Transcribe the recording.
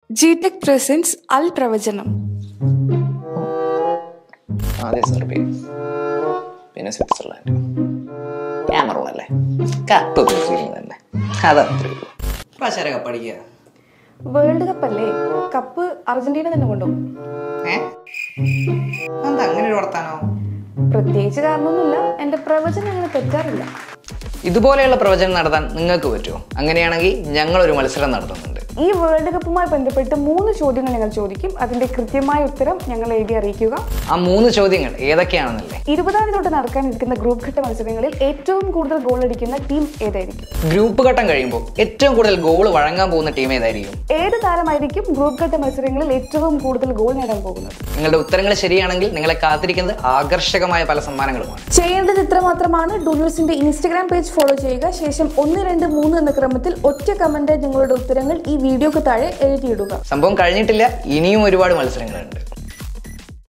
G tech presence അൽ പ്രവചനം അതെ Serbia പിന്നെ സ്വിറ്റ്സർലാൻഡ് ക്യാമറൂൺ അല്ലേ കപ്പ് തന്നെ അതത്രേ ഉള്ളൂ പ്രാശാര കപ്പടിക്കുക വേൾഡ് കപ്പ് അല്ലേ കപ്പ് അർജന്റീന തന്നെ കൊണ്ടുപോകും ഏ എന്താ അങ്ങനെ ഒരു വർത്താനോ പ്രത്യേകിച്ച് കാരണമൊന്നുമില്ല എൻ്റെ പ്രവചനം അങ്ങനെ തെറ്റാറില്ല ഇതുപോലെയുള്ള പ്രവചനം നടത്താൻ നിങ്ങൾക്ക് പറ്റുമോ അങ്ങനെയാണെങ്കിൽ ഞങ്ങൾ ഒരു മത്സരം നടത്തുന്നുണ്ട് ഈ വേൾഡ് കപ്പുമായി ബന്ധപ്പെട്ട് മൂന്ന് ചോദ്യങ്ങൾ ഞങ്ങൾ ചോദിക്കും അതിന്റെ കൃത്യമായ ഉത്തരം ഞങ്ങൾ എഴുതി അറിയിക്കുക ആ മൂന്ന് ചോദ്യങ്ങൾ ഏതൊക്കെയാണെന്നല്ലേ ഇരുപതാം തീയതി തൊട്ട് നടക്കാനിരിക്കുന്ന ഗ്രൂപ്പ് ഘട്ട മത്സരങ്ങളിൽ ഏറ്റവും കൂടുതൽ ഗോൾ അടിക്കുന്ന ടീം ഏതായിരിക്കും ഗ്രൂപ്പ് ഘട്ടം കഴിയുമ്പോൾ ഏറ്റവും കൂടുതൽ ഗോൾ വഴങ്ങാൻ പോകുന്ന ടീം ഏതായിരിക്കും ഏത് താരമായിരിക്കും ഗ്രൂപ്പ് ഘട്ട മത്സരങ്ങളിൽ ഏറ്റവും കൂടുതൽ ഗോൾ നേടാൻ പോകുന്നത് നിങ്ങളുടെ ഉത്തരങ്ങൾ ശരിയാണെങ്കിൽ നിങ്ങളെ കാത്തിരിക്കുന്നത് ആകർഷകമായ പല സമ്മാനങ്ങളുമാണ് ചെയ്യേണ്ടത് ഇത്ര മാത്രമാണ് ഡൂന്യൂസിന്റെ ഇൻസ്റ്റഗ്രാം പേജ് ഫോളോ ചെയ്യുക ശേഷം ഒന്ന് രണ്ട് മൂന്ന് എന്ന ക്രമത്തിൽ ഒറ്റ കമന്റ് നിങ്ങളുടെ ഉത്തരങ്ങൾ ഈ വീഡിയോക്ക് താഴെ എഴുതിയിടുക സംഭവം കഴിഞ്ഞിട്ടില്ല ഇനിയും ഒരുപാട് മത്സരങ്ങളുണ്ട്